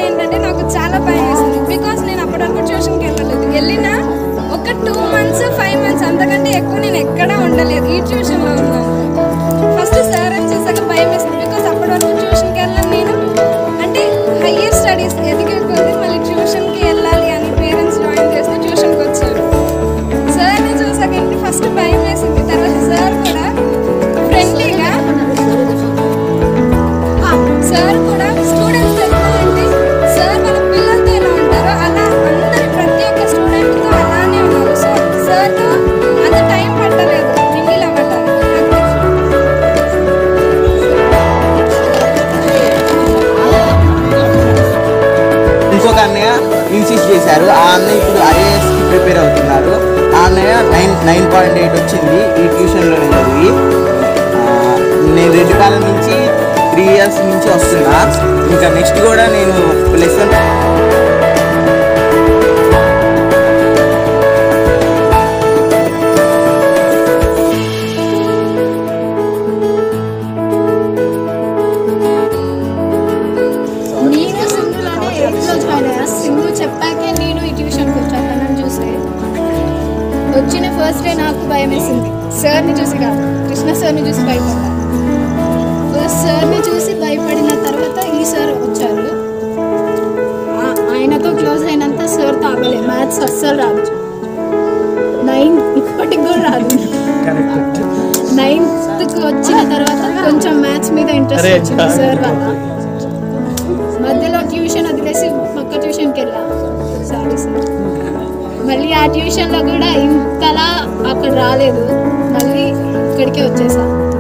ఏంటంటే నాకు చాలా భయం వేసింది బికాస్ నేను అప్పటి వరకు ట్యూషన్కి వెళ్ళలేదు వెళ్ళిన ఒక టూ మంత్స్ ఫైవ్ మంత్స్ అంతకంటే ఎక్కువ నేను ఎక్కడా ఉండలేదు ఈ ట్యూషన్లో ఉన్నాను ఫస్ట్ సార్ అని చూసాక భయం వేసింది బికాస్ అప్పటి వరకు ట్యూషన్కి వెళ్ళాను నేను అంటే హయ్యర్ స్టడీస్ ఎదిగే కొద్దీ మళ్ళీ ట్యూషన్కి వెళ్ళాలి అని పేరెంట్స్ జాయిన్ చేస్తే ట్యూషన్కి వచ్చారు సార్ని చూసాక ఏంటి ఫస్ట్ భయం వేసింది తర్వాత సార్ కూడా ఫ్రెండ్లీగా సార్ కూడా స్టూడెంట్స్ ఎలా అంటే సార్ వాళ్ళ పిల్లలతో ఎలా ఉంటారో అలా అందరి ప్రతి ఒక్క స్టూడెంట్తో అలానే ఉన్నారు సో సార్తో అంత టైం పట్టలేదు మింగిల్ అవ్వటానికి ఇంకొక అన్నయ్య ఇన్సిస్ట్ చేశారు ఆ అన్నయ్య ఇప్పుడు ఐఏఎస్కి ప్రిపేర్ అవుతున్నారు ఆ అన్నయ్య నైన్ నైన్ పాయింట్ ఎయిట్ వచ్చింది ఈ ట్యూషన్లోనే చదివి ఆ, నేను రెండు కాలం నుంచి త్రీ ఇయర్స్ నుంచి వస్తున్నా ఇంకా నెక్స్ట్ కూడా నేను ప్లస్ వన్ నేను సింధులోనే ఎయిత్లో జాయిన్ అయ్యా సింధు చెప్పాకే నేను ఈ ట్యూషన్కి వచ్చాను తనని చూసి వచ్చిన ఫస్ట్ డే నాకు భయం వేసింది సార్ని చూసి కాదు కృష్ణ సార్ని చూసి భయపడ్డా ఫస్ట్ సార్ని చూసి భయపడిన తర్వాత ఈ సార్ వచ్చారు ఆ- ఆయనతో క్లోజ్ అయినంత సార్తో అవ్వలే మ్యాథ్స్ అస్సలు రాదు నైన్ ఇప్పటికి కూడా రాదు నైన్త్కి వచ్చిన తర్వాత కొంచెం మ్యాథ్స్ మీద ఇంట్రెస్ట్ వచ్చింది సార్ వల్ల మధ్యలో ట్యూషన్ వదిలేసి పక్క ట్యూషన్కి వెళ్ళా సారీ సార్ మళ్ళీ ఆ ట్యూషన్లో కూడా ఇంతలా అక్కడ రాలేదు మళ్ళీ ఇక్కడికే వచ్చేసా